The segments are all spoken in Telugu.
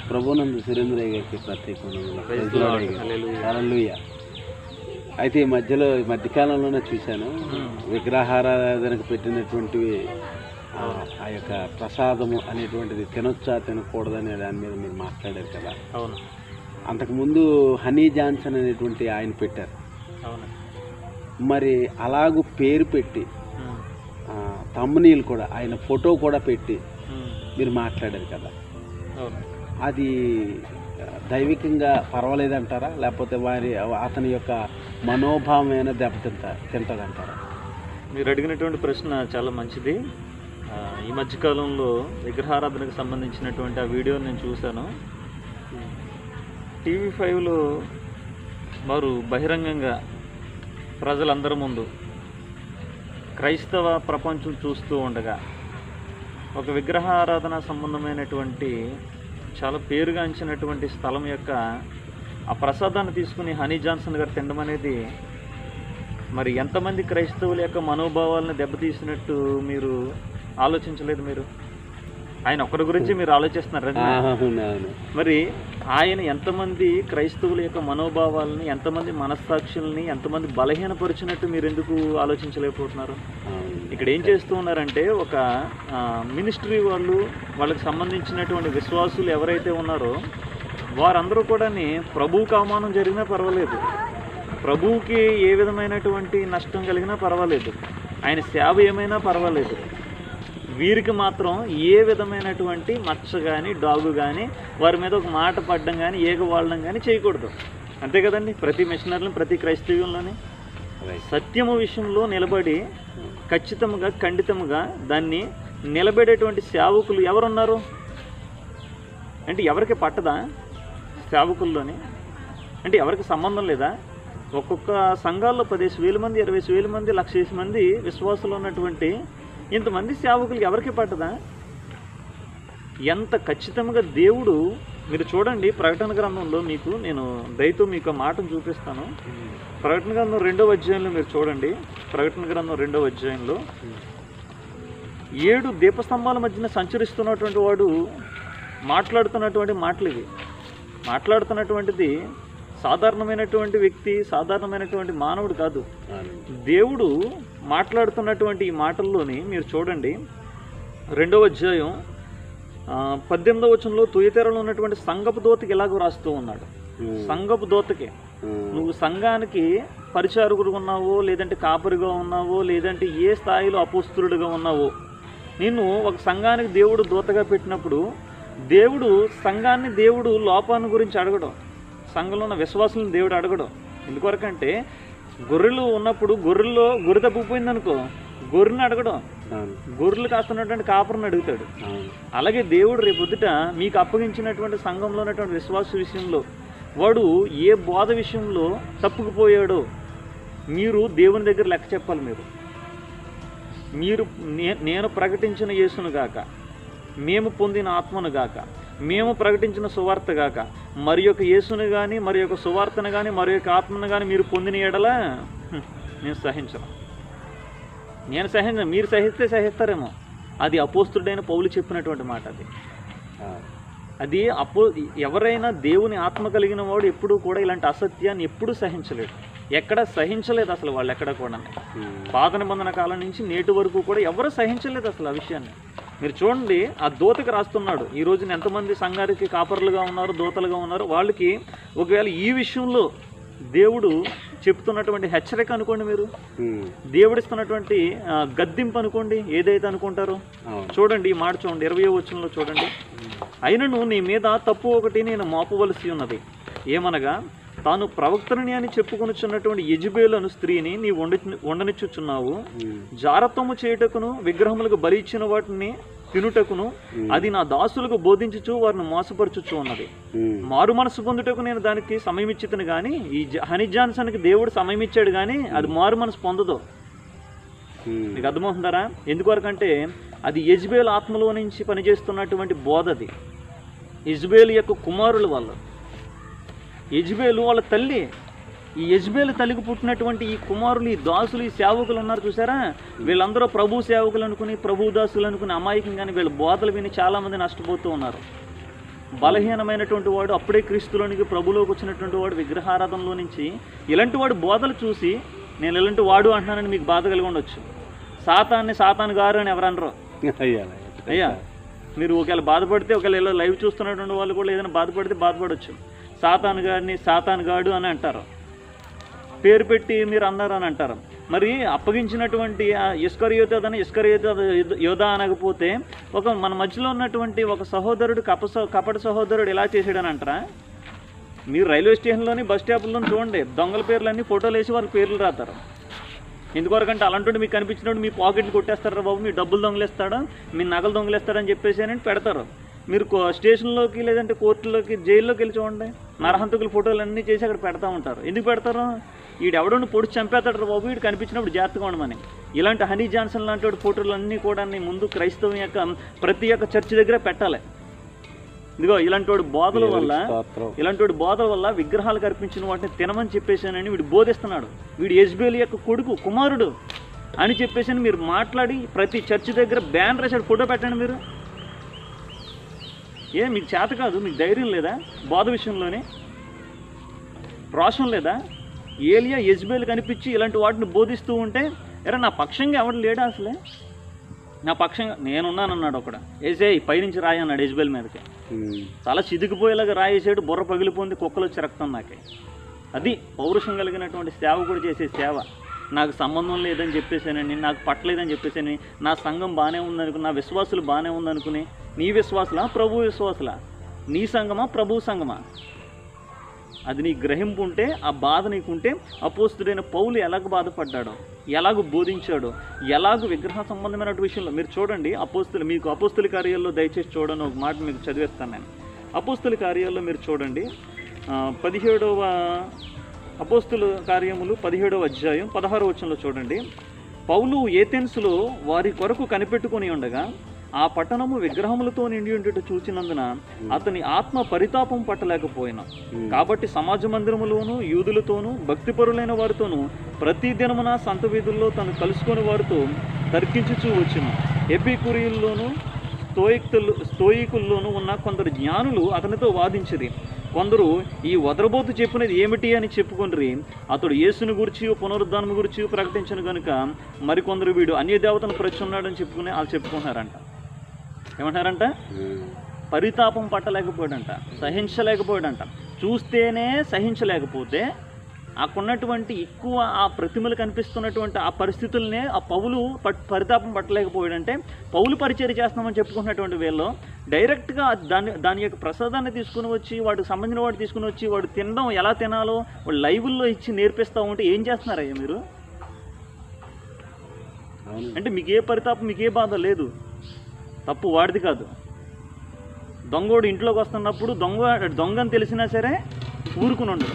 ప్రభునందు సురేంద్రయ్య గారికి ప్రత్యేకమైన Praise the Lord. Hallelujah. హల్లెలూయా. అయితే ఈ మధ్యలో ఈ మధ్యకాలంలోనే చూశాను Hmm. విగ్రహారాధనకు పెట్టినటువంటివి ఆ, ఆ యొక్క ప్రసాదము అనేటువంటిది తినొచ్చా తినకూడదనే దాని మీద మీరు మాట్లాడారు కదా అవును అంతకుముందు హనీ జాన్సన్ అనేటువంటి ఆయన పెట్టారు అవును మరి అలాగూ పేరు పెట్టి ఉమ్, తమ్మునీలు కూడా ఆయన ఫోటో కూడా పెట్టి ఉమ్, మీరు మాట్లాడారు కదా అవును అది ఆ, దైవికంగా పర్వాలేదంటారా లేకపోతే వారి అతని యొక్క మనోభావం ఏమైనా దెబ్బతింటా తింటదంటారా మీరు అడిగినటువంటి ప్రశ్న చాలా మంచిది ఆ, ఈ మధ్యకాలంలో విగ్రహారాధనకు సంబంధించినటువంటి ఆ వీడియో నేను చూశాను టీవీ ఫైవ్లో వారు బహిరంగంగా ప్రజలందరి ముందు క్రైస్తవ ప్రపంచం చూస్తూ ఉండగా ఒక విగ్రహారాధన సంబంధమైనటువంటి చాలా పేరుగాంచినటువంటి స్థలం యొక్క ఆ ప్రసాదాన్ని తీసుకుని హనీ జాన్సన్ గారు తినడం అనేది మరి ఎంతమంది క్రైస్తవుల యొక్క మనోభావాలను దెబ్బతీసినట్టు మీరు ఆలోచించలేదు మీరు ఆయన ఒక్కరి గురించి మీరు ఆలోచిస్తున్నారు కదా? అవునవును మరి ఆయన ఎంతమంది క్రైస్తవుల యొక్క మనోభావాలని ఎంతమంది మనస్సాక్షుల్ని ఎంతమంది బలహీనపరిచినట్టు మీరు ఎందుకు ఆలోచించలేకపోతున్నారు అవును ఇక్కడ ఏం చేస్తూ ఉన్నారంటే ఒక మినిస్ట్రీ వాళ్ళు వాళ్ళకి సంబంధించినటువంటి విశ్వాసులు ఎవరైతే ఉన్నారో వారందరూ కూడా ప్రభువుకి అవమానం జరిగినా పర్వాలేదు ప్రభువుకి ఏ విధమైనటువంటి నష్టం కలిగినా పర్వాలేదు ఆయన సేవ ఏమైనా పర్వాలేదు వీరికి మాత్రం ఏ విధమైనటువంటి మచ్చ కానీ డాగు కానీ వారి మీద ఒక మాట పడడం కానీ ఏగ వాడడం కానీ చేయకూడదు అంతే కదండి ప్రతి మిషనర్లను ప్రతి క్రైస్తవ్యంలోని రైట్ సత్యము విషయంలో నిలబడి ఖచ్చితంగా ఖండితముగా దాన్ని నిలబడేటువంటి సేవకులు ఎవరున్నారు అంటే ఎవరికి పట్టదా సేవకుల్లోని అంటే ఎవరికి సంబంధం లేదా ఒక్కొక్క సంఘాల్లో పదిహేను వేల మంది ఇరవై వేల మంది లక్ష మంది విశ్వాసులు ఉన్నటువంటి ఇంతమంది సేవకులు ఎవరికి పట్టదా ఎంత ఖచ్చితంగా దేవుడు మీరు చూడండి ప్రకటన గ్రంథంలో మీకు నేను దయతో మీకు ఆ మాటను చూపిస్తాను ప్రకటన గ్రంథం రెండవ అధ్యాయంలో మీరు చూడండి ప్రకటన గ్రంథం రెండవ అధ్యాయంలో ఏడు దీపస్తంభాల మధ్యన సంచరిస్తున్నటువంటి వాడు మాట్లాడుతున్నటువంటి మాటలు ఇవి మాట్లాడుతున్నటువంటిది సాధారణమైనటువంటి వ్యక్తి సాధారణమైనటువంటి మానవుడు కాదు అవును దేవుడు మాట్లాడుతున్నటువంటి ఈ మాటల్లోని మీరు చూడండి రెండవ అధ్యాయం ఆ, పద్దెనిమిదవ వచనంలో తుయతెరలో ఉన్నటువంటి సంగపు దోతకి ఎలాగో రాస్తూ ఉన్నాడు ఉమ్. సంగపు దోతకి ఉమ్. నువ్వు సంఘానికి పరిచారకుడుగా ఉన్నావో లేదంటే కాపరిగా ఉన్నావో లేదంటే ఏ స్థాయిలో అపోస్తులుడిగా ఉన్నావో నిన్ను ఒక సంఘానికి దేవుడు దూతగా పెట్టినప్పుడు దేవుడు సంఘాన్ని దేవుడు లోపాన్ని గురించి అడగడం సంఘంలో ఉన్న విశ్వాసులను దేవుడు అడగడం ఎందుకొరకంటే గొర్రెలు ఉన్నప్పుడు గొర్రెల్లో గొర్రె తప్పిపోయింది అనుకో గొర్రెని అడగడం అవును గొర్రెలు కాస్తున్నటువంటి కాపరిని అడుగుతాడు అవును అలాగే దేవుడు రేపొద్దుట మీకు అప్పగించినటువంటి సంఘంలో ఉన్నటువంటి విశ్వాస విషయంలో వాడు ఏ బోధ విషయంలో తప్పుకుపోయాడో మీరు దేవుని దగ్గర లెక్క చెప్పాలి మీరు మీరు నే- నేను ప్రకటించిన యేసును గాక మేము పొందిన ఆత్మను గాక మేము ప్రకటించిన సువార్త గాక మరి యొక్క యేసును కానీ మరి యొక్క సువార్తను కానీ మరి యొక్క ఆత్మను కానీ మీరు పొందిన ఎడల హ్మ్, నేను సహించను నేను సహించను మీరు సహిస్తే సహిస్తారేమో అది అపోస్తుడైన పౌలు చెప్పినటువంటి మాట అది అవును అది అపో ఎవరైనా దేవుని ఆత్మ కలిగిన వాడు ఎప్పుడూ కూడా ఇలాంటి అసత్యాన్ని ఎప్పుడూ సహించలేడు ఎక్కడ సహించలేదు అసలు వాళ్ళు ఎక్కడ కూడా ఉమ్. పాత నిబంధన కాలం నుంచి నేటి వరకు కూడా ఎవరు సహించలేదు అసలు ఆ విషయాన్ని మీరు చూడండి ఆ దూతకి రాస్తున్నాడు ఈ రోజున ఎంతమంది సంఘానికి కాపర్లుగా ఉన్నారు దూతలుగా ఉన్నారు వాళ్ళకి ఒకవేళ ఈ విషయంలో దేవుడు చెప్తున్నటువంటి హెచ్చరిక అనుకోండి మీరు ఉమ్. దేవుడిస్తున్నటువంటి ఆ, గద్దింపు అనుకోండి ఏదైతే అనుకుంటారో అవును చూడండి ఈ మాట చూడండి ఇరవై వచనంలో చూడండి అయినను నీ మీద తప్పు ఒకటి నేను మోపవలసి ఉన్నది ఏమనగా తాను ప్రవక్తని అని చెప్పుకొనుచున్నటువంటి యజుబేలను స్త్రీని నీ వండి వండనిచ్చుచున్నావు ఉమ్. జారత్వము చేయుటకును విగ్రహములకు బలి ఇచ్చిన వాటిని తినుటకును అది నా దాసులకు బోధించుచు వారిని మోసపరచుచు ఉన్నది ఉమ్. మారు మనసు పొందుటకు నేను దానికి సమయం ఇచ్చితను కానీ ఈ జ- హనీ జాన్సన్కి దేవుడు సమయం ఇచ్చాడు కానీ అది మారు మనసు పొందదు ఉమ్. మీకు అర్థమవుతుందారా ఎందుకొరకంటే అది యజ్బేల్ ఆత్మలో నుంచి పనిచేస్తున్నటువంటి బోధ అది యజ్బేల్ యొక్క కుమారులు వాళ్ళు యజ్బేలు వాళ్ళ తల్లి ఈ యజ్బేలు తల్లికి పుట్టినటువంటి ఈ కుమారులు ఈ దాసులు ఈ సేవకులు ఉన్నారు చూసారా వీళ్ళందరూ ప్రభు సేవకులు అనుకుని ప్రభు దాసులు అనుకుని అమాయకంగానే వీళ్ళ బోధలు విని చాలామంది నష్టపోతూ ఉన్నారు బలహీనమైనటువంటి వాడు అప్పుడే క్రీస్తులోనికి ప్రభులోకి వచ్చినటువంటి వాడు విగ్రహారాధనలో నుంచి ఇలాంటి వాడు బోధలు చూసి నేను ఇలాంటి వాడు అంటున్నానని మీకు బాధ కలిగి ఉండొచ్చు సాతాన్ని సాతాన్ గారు అని ఎవరనరు అయ్యా అయ్యా మీరు ఒకవేళ బాధపడితే ఒకవేళ ఇలా లైవ్ చూస్తున్నటువంటి వాళ్ళు కూడా ఏదైనా బాధపడితే బాధపడవచ్చు సాతాన్ గారిని సాతాన్ గాడు అని అంటారు పేరు పెట్టి మీరు అన్నారు అని అంటారు మరి అప్పగించినటువంటి ఇస్కరియోత అని ఇస్కరియోత యోధ అనకపోతే ఒక మన మధ్యలో ఉన్నటువంటి ఒక సహోదరుడు కప కపట సహోదరుడు ఎలా చేసాడని అంటారా మీరు రైల్వే స్టేషన్లోని బస్ స్టాప్లో చూడండి దొంగల పేర్లన్నీ ఫోటోలు వేసి వాళ్ళ పేర్లు రాస్తారు ఎందుకొరకంటే అలాంటి మీకు కనిపించినప్పుడు మీ పాకెట్లు కొట్టేస్తారా బాబు మీ డబ్బులు దొంగలేస్తాడా మీ నగలు దొంగలేస్తాడని చెప్పేసి అని పెడతారు మీరు కో- స్టేషన్లోకి లేదంటే కోర్టులోకి జైల్లోకి వెళ్ళి చూడండి నరహంతకుల ఫోటోలు అన్నీ చేసి అక్కడ పెడతా ఉంటారు ఎందుకు పెడతారు వీడు ఎవడో పొడి చంపేస్తాడు బాబు వీడు కనిపించినప్పుడు జాగ్రత్తగా ఉండమని ఇలాంటి హనీ జాన్సన్ లాంటి వాడి ఫోటోలు అన్నీ కూడా ముందు క్రైస్తవం యొక్క ప్రతి ఒక్క చర్చి దగ్గర పెట్టాలి ఇదిగో ఇలాంటి వాడి బోధల వల్ల స్తోత్రం ఇలాంటి వాడి బోధల వల్ల విగ్రహాలు కల్పించిన వాటిని తినమని చెప్పేసానని వీడు బోధిస్తున్నాడు వీడు యజ్బేలి యొక్క కొడుకు కుమారుడు అని చెప్పేసి మీరు మాట్లాడి ప్రతి చర్చి దగ్గర బ్యాన్ రాశాడు ఫోటో పెట్టండి మీరు ఏ మీకు చేత కాదు మీకు ధైర్యం లేదా బోధ విషయంలోనే రోషం లేదా ఏలియా యజ్బేల్ కనిపించి ఇలాంటి వాటిని బోధిస్తూ ఉంటే ఎరా నా పక్షంగా ఎవడు లేడా అసలే నా పక్షంగా నేనున్నానన్నాడు ఒకడు వేసే పైనుంచి రాయి అన్నాడు యజ్బేల్ మీదకి ఉమ్. చాలా చిదికిపోయేలాగా రాయేసాడు బుర్ర పగిలిపోయింది కుక్కలు వచ్చి రక్తం నాకే అది పౌరుషం కలిగినటువంటి సేవ కూడా చేసే సేవ నాకు సంబంధం లేదని చెప్పేసానని నాకు పట్టలేదని చెప్పేసాని నా సంఘం బాగానే ఉందనుకుని నా విశ్వాసులు బాగానే ఉందనుకుని నీ విశ్వాసులా ప్రభు విశ్వాసులా నీ సంఘమా ప్రభు సంఘమా అది నీ గ్రహింపు ఉంటే ఆ బాధ నీకుంటే అపోస్తుడైన పౌలు ఎలాగ బాధపడ్డాడో ఎలాగ బోధించాడో ఎలాగ విగ్రహ సంబంధమైన విషయంలో మీరు చూడండి అపోస్తులు మీకు అపోస్తుల కార్యాల్లో దయచేసి చూడండి ఒక మాట మీకు చదివేస్తాను నేను అపోస్తుల కార్యాల్లో మీరు చూడండి ఆ, పదిహేడవ అపోస్తుల కార్యములు పదిహేడవ అధ్యాయం పదహారవ వచనంలో చూడండి పౌలు ఏథెన్స్లో వారి కొరకు కనిపెట్టుకొని ఉండగా ఆ పట్టణము విగ్రహములతో నిండి ఉండుట చూచినందున అతని ఆత్మ పరితాపం పట్టలేకపోయినా కాబట్టి సమాజ మందిరములోను యూదులతోనూ భక్తిపరులైన వారితోనూ ప్రతి దినమున సంత వీధుల్లో తను కలుసుకొని వారితో తర్కించుచూ వచ్చును ఎపికురియుల్లోనూ స్తోయిక్తులు స్తోయికుల్లోనూ ఉన్న కొందరు జ్ఞానులు అతనితో వాదించిరి కొందరు ఈ వదరబోతు చెప్పినది ఏమిటి అని చెప్పుకొనిరి అతడు యేసుని గురించి పునరుద్ధానం గురించి ప్రకటించను కనుక మరికొందరు వీడు అన్య దేవతను ప్రచున్నాడని చెప్పుకుని వాళ్ళు చెప్పుకుంటున్నారంట ఏమంటారంట ఉమ్. పరితాపం పట్టలేకపోయాడంట సహించలేకపోయాడంట చూస్తేనే సహించలేకపోతే అక్కడున్నటువంటి ఎక్కువ ఆ ప్రతిమలు కనిపిస్తున్నటువంటి ఆ పరిస్థితులనే ఆ పౌలు పట్ పరితాపం పట్టలేకపోయాడంటే పౌలు పరిచయం చేస్తున్నామని చెప్పుకున్నటువంటి వీళ్ళు డైరెక్ట్గా దాని దాని యొక్క ప్రసాదాన్ని తీసుకుని వచ్చి వాడికి సంబంధించిన వాడు తీసుకుని వచ్చి వాడు తినడం ఎలా తినాలో వాడు లైవ్లో ఇచ్చి నేర్పిస్తూ ఉంటే ఏం చేస్తున్నారయ్యా మీరు అవును అంటే మీకు ఏ పరితాపం మీకు ఏ బాధ లేదు తప్పు వాడిది కాదు దొంగోడు ఇంట్లోకి వస్తున్నప్పుడు దొంగ దొంగని తెలిసినా సరే ఊరుకుని ఉండడు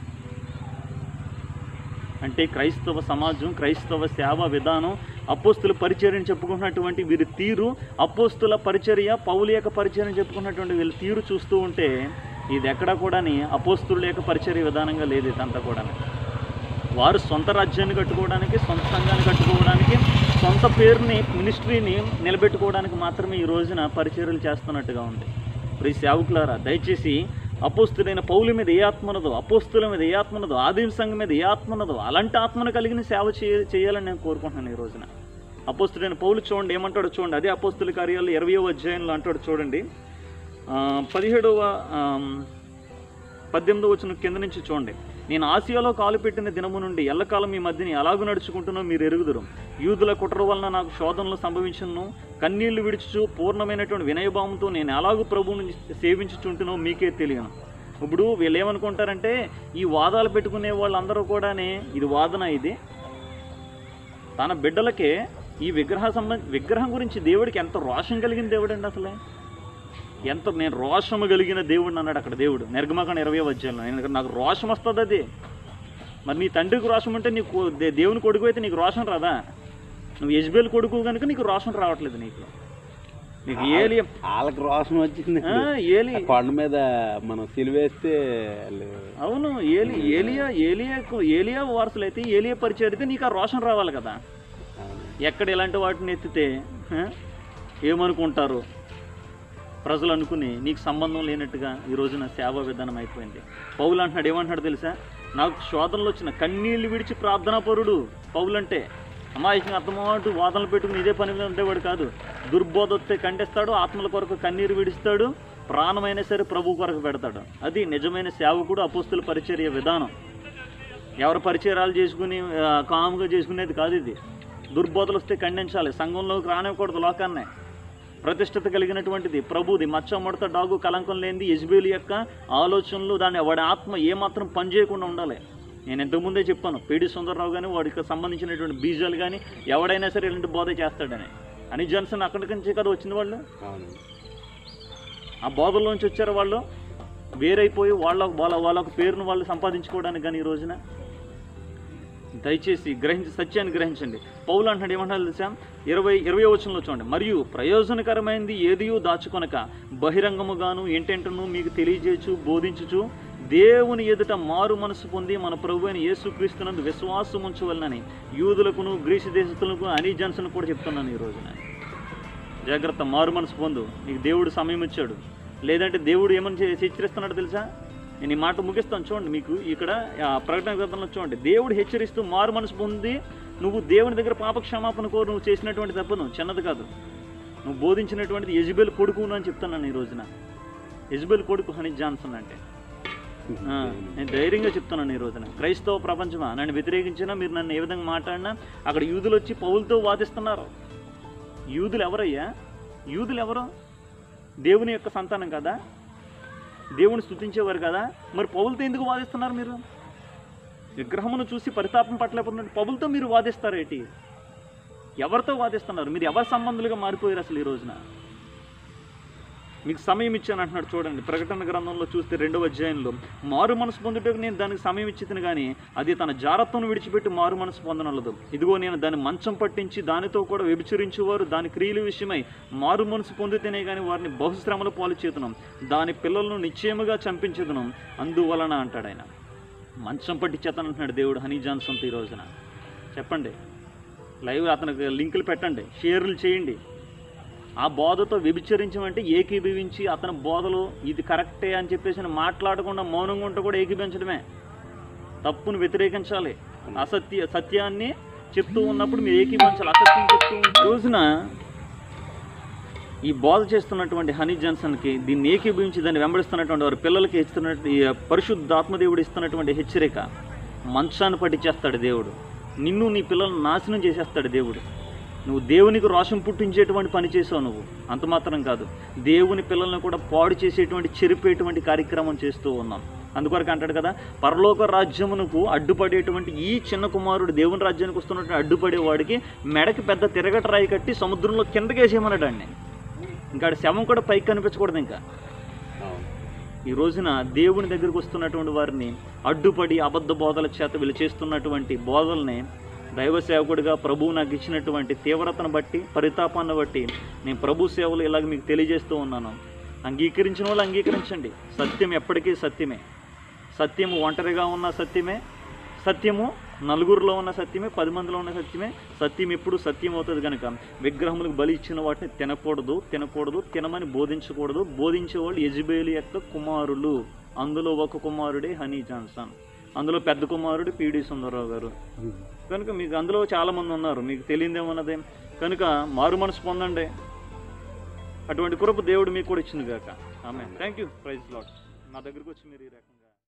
అంటే క్రైస్తవ సమాజం క్రైస్తవ సేవ విధానం అపోస్తుల పరిచర్యని చెప్పుకున్నటువంటి వీరి తీరు అపోస్తుల పరిచర్య పౌలు యొక్క పరిచర్యని చెప్పుకున్నటువంటి వీళ్ళ తీరు చూస్తూ ఉంటే ఇది ఎక్కడా కూడాని అపోస్తుల యొక్క పరిచర్య విధానంగా లేదు ఇదంతా కూడా వారు సొంత రాజ్యాన్ని కట్టుకోవడానికి సొంత సంఘాన్ని కట్టుకోవడానికి సొంత పేరుని మినిస్ట్రీని నిలబెట్టుకోవడానికి మాత్రమే ఈ రోజున పరిచర్యలు చేస్తున్నట్టుగా ఉంది ఇప్పుడు ఈ సేవకులారా దయచేసి అపోస్తులైన పౌల మీద ఏ ఆత్మ ఉన్నదో అపోస్తుల మీద ఏ ఆత్మ ఉన్నదో ఆదిమ సంఘం మీద ఏ ఆత్మ ఉన్నదో అలాంటి ఆత్మను కలిగిన సేవ చేయ చేయాలని నేను కోరుకుంటున్నాను ఈ రోజున అపోస్తులైన పౌలు చూడండి ఏమంటాడో చూడండి అదే అపోస్తుల కార్యాలు ఇరవయో అధ్యాయంలో అంటాడు చూడండి ఆ, పదిహేడవ ఆ, పద్దెనిమిదో వచ్చిన కింద నుంచి చూడండి నేను ఆసియాలో కాలు పెట్టిన దినము నుండి ఎల్లకాలం మీ మధ్యని ఎలాగూ నడుచుకుంటున్నో మీరు ఎరుగుదురు యూదుల కుట్ర వలన నాకు శోధనలు సంభవించను కన్నీళ్లు విడుచుచు పూర్ణమైనటువంటి వినయభావంతో నేను ఎలాగూ ప్రభువుని సేవించుచుంటునో మీకే తెలియను ఇప్పుడు వీళ్ళు ఏమనుకుంటారంటే ఈ వాదాలు పెట్టుకునే వాళ్ళందరూ కూడానే ఇది వాదన ఇది తన బిడ్డలకే ఈ విగ్రహ సంబంధ విగ్రహం గురించి దేవుడికి ఎంత రోషం కలిగిన దేవుడు అండి అసలే ఎంత నేను రోషము కలిగిన దేవుడిని అన్నాడు అక్కడ దేవుడు నిర్గమకాండ ఇరవై అధ్యాయంలో నేను నాకు రోషం వస్తుంది అది మరి నీ తండ్రికి రోషం ఉంటే నీకు దే- దేవుని కొడుకు అయితే నీకు రోషం రాదా నువ్వు యజ్బేల్ కొడుకు కనుక నీకు రోషం రావట్లేదు నీకు నీకు ఏలి వాళ్ళకి రోషం వచ్చింది ఆ, ఏలి ఆ కొండ మీద మనం సిలివేస్తే వాళ్ళు అవును ఏలి ఏలియా ఏలియాకు ఏలియా వారసులు అయితే ఏలియా పరిచయం అయితే నీకు ఆ రోషం రావాలి కదా అవును. ఎక్కడ ఇలాంటి వాటిని ఎత్తితే ఆ, ఏమనుకుంటారు ప్రజలు అనుకుని నీకు సంబంధం లేనట్టుగా ఈ రోజున సేవా విధానం అయిపోయింది పౌలు అంటున్నాడు ఏమంటున్నాడు తెలుసా నాకు శోధనలు వచ్చిన కన్నీళ్లు విడిచి ప్రార్థనా పరుడు పౌలు అంటే అమాయకంగా అర్థమాటు వాదనలు పెట్టుకుని ఇదే పని మీద ఉండేవాడు కాదు దుర్బోధ వస్తే ఖండిస్తాడు ఆత్మల కొరకు కన్నీరు విడిస్తాడు ప్రాణమైనా సరే ప్రభు కొరకు పెడతాడు అది నిజమైన సేవకుడు అపోస్తుల పరిచర్య విధానం ఎవరు పరిచయాలు చేసుకుని ఆ, కాముగా చేసుకునేది కాదు ఇది దుర్బోధలు వస్తే ఖండించాలి సంఘంలోకి రానివ్వకూడదు లోకాన్నే ప్రతిష్టత కలిగినటువంటిది ప్రభుది మచ్చ ముడత డాగు కలంకం లేనిది యజ్బేలు యొక్క ఆలోచనలు దాని వాడి ఆత్మ ఏమాత్రం పనిచేయకుండా ఉండాలి నేను ఇంతకుముందే చెప్పాను పీడి సుందరరావు కానీ వాడికి సంబంధించినటువంటి బీజాలు కానీ ఎవడైనా సరే ఇలాంటి బోధ చేస్తాడని అని జాన్సన్ అక్కడి నుంచి కదా వచ్చింది వాళ్ళు అవును ఆ బోధల్లోంచి వచ్చారు వాళ్ళు వేరైపోయి వాళ్ళ వాళ్ళ వాళ్ళ ఒక పేరును వాళ్ళు సంపాదించుకోవడానికి కానీ ఈ రోజున దయచేసి గ్రహించి సత్యాన్ని గ్రహించండి పౌలు అంటున్నాడు ఏమంటారు తెలుసా ఇరవై ఇరవై వచనంలో చూడండి మరియు ప్రయోజనకరమైనది ఏదియో దాచుకొనక బహిరంగముగాను ఏంటంటను మీకు తెలియజేయచ్చు బోధించుచు దేవుని ఎదుట మారు మనసు పొంది మన ప్రభు అయిన యేసుక్రీస్తునందు విశ్వాసం ఉంచవలనని యూదులకును గ్రీసు దేశస్తులకు అని జన్సన్ కూడా చెప్తున్నాను ఈ రోజున జాగ్రత్త మారు మనసు పొందు నీకు దేవుడు సమయం ఇచ్చాడు లేదంటే దేవుడు ఏమని చే- హెచ్చరిస్తున్నాడు తెలుసా నేను ఈ మాట ముగిస్తాను చూడండి మీకు ఇక్కడ ఆ, ప్రకటన గ్రంథంలో చూడండి దేవుడు హెచ్చరిస్తూ మారు మనసు పొంది నువ్వు దేవుని దగ్గర పాప క్షమాపణ కోరు నువ్వు చేసినటువంటి తప్పును చిన్నది కాదు నువ్వు బోధించినటువంటిది యజ్బేల్ కొడుకు అని చెప్తున్నాను ఈ రోజున యజ్బేల్ కొడుకు హనీ జాన్సన్ అంటే ఆ, నేను ధైర్యంగా చెప్తున్నాను ఈ రోజున క్రైస్తవ ప్రపంచమా నన్ను వ్యతిరేకించినా మీరు నన్ను ఏ విధంగా మాట్లాడినా అక్కడ యూదులు వచ్చి పౌలతో వాదిస్తున్నారు యూదులు ఎవరయ్యా యూదులు ఎవరు దేవుని యొక్క సంతానం కదా దేవుని స్తుతించేవారు కదా మరి పౌలతో ఎందుకు వాదిస్తున్నారు మీరు విగ్రహమును చూసి పరితాపం పట్టలేకపోతున్నట్టు పౌలతో మీరు వాదిస్తారేటి ఎవరితో వాదిస్తున్నారు మీరు ఎవరి సంబంధులుగా మారిపోయారు అసలు ఈ రోజున మీకు సమయం ఇచ్చాను అంటున్నాడు చూడండి ప్రకటన గ్రంథంలో చూస్తే రెండవ అధ్యాయంలో మారు మనసు పొందుటకు నేను దానికి సమయం ఇచ్చితిని కానీ అది తన జారత్వం విడిచిపెట్టి మారు మనసు పొందనలదు ఇదిగో నేను దాన్ని మంచం పట్టించి దానితో కూడా వ్యభిచరించేవారు దాని క్రియల విషయమై మారు మనసు పొందితేనే కానీ వారిని బహుశ్రమల పాలు చేతున్నాం దాని పిల్లలను నిశ్చయముగా చంపించదును అందువలన అంటాడు ఆయన మంచం పట్టించేతను అంటున్నాడు దేవుడు హనీ జాన్సన్తో ఈ రోజున చెప్పండి లైవ్ అతనికి లింకులు పెట్టండి షేర్లు చేయండి ఆ బోధతో వ్యభిచరించమంటే ఏకీభవించి అతని బోధలు ఇది కరెక్టే అని చెప్పేసి మాట్లాడకుండా మౌనంగా ఉంటే కూడా ఏకీభించడమే తప్పును వ్యతిరేకించాలి అసత్య సత్యాన్ని చెప్తూ ఉన్నప్పుడు మీరు ఏకీభవించాలి అసత్యం చెప్తూ ఉంటే- ఈ రోజున ఈ బోధ చేస్తున్నటువంటి హనీ జాన్సన్కి దీన్ని ఏకీభవించి దాన్ని వెంబడిస్తున్నటువంటి వారి పిల్లలకి ఇస్తున్నట్టు ఈ పరిశుద్ధ ఆత్మదేవుడు ఇస్తున్నటువంటి హెచ్చరిక మంచాన్ని పట్టించేస్తాడు దేవుడు నిన్ను నీ పిల్లలను నాశనం చేసేస్తాడు దేవుడు నువ్వు దేవునికి రోషం పుట్టించేటువంటి పని చేసావు నువ్వు అంత మాత్రం కాదు దేవుని పిల్లల్ని కూడా పాడు చేసేటువంటి చెరిపేటువంటి కార్యక్రమం చేస్తూ ఉన్నాం అందుకొరకు అంటాడు కదా పరలోక రాజ్యమునకు అడ్డుపడేటువంటి ఈ చిన్న కుమారుడు దేవుని రాజ్యానికి వస్తున్నటువంటి అడ్డుపడేవాడికి మెడకి పెద్ద తిరగట రాయి కట్టి సముద్రంలో కిందకి వేసేయమన్నాడు అండి ఇంకా ఆడి శవం కూడా పైకి కనిపించకూడదు ఇంకా అవును ఈ రోజున దేవుని దగ్గరికి వస్తున్నటువంటి వారిని అడ్డుపడి అబద్ధ బోధల చేత వీళ్ళు చేస్తున్నటువంటి బోధల్ని దైవ సేవకుడిగా ప్రభువు నాకు ఇచ్చినటువంటి తీవ్రతను బట్టి పరితాపాన్ని బట్టి నేను ప్రభు సేవలు ఇలాగ మీకు తెలియజేస్తూ ఉన్నాను అంగీకరించిన వాళ్ళు అంగీకరించండి సత్యం ఎప్పటికీ సత్యమే సత్యము ఒంటరిగా ఉన్న సత్యమే సత్యము నలుగురిలో ఉన్న సత్యమే పది మందిలో ఉన్న సత్యమే సత్యం ఎప్పుడు సత్యం అవుతుంది కనుక విగ్రహములకు బలి ఇచ్చిన వాటిని తినకూడదు తినకూడదు తినమని బోధించకూడదు బోధించే వాళ్ళు యజ్బేలి యొక్క కుమారులు అందులో ఒక కుమారుడే హనీ జాన్సన్ అందులో పెద్ద కుమారుడు పిడి సుందరరావు గారు కనుక మీకు అందులో చాలామంది ఉన్నారు మీకు తెలియదేమన్నదే కనుక మారు మనసు పొందండి అటువంటి కృప దేవుడు మీకు కూడా ఇచ్చింది కాక ఆమె థ్యాంక్ యూ ప్రైజ్ లాట్ నా దగ్గరికి వచ్చి మీరు ఈ రకంగా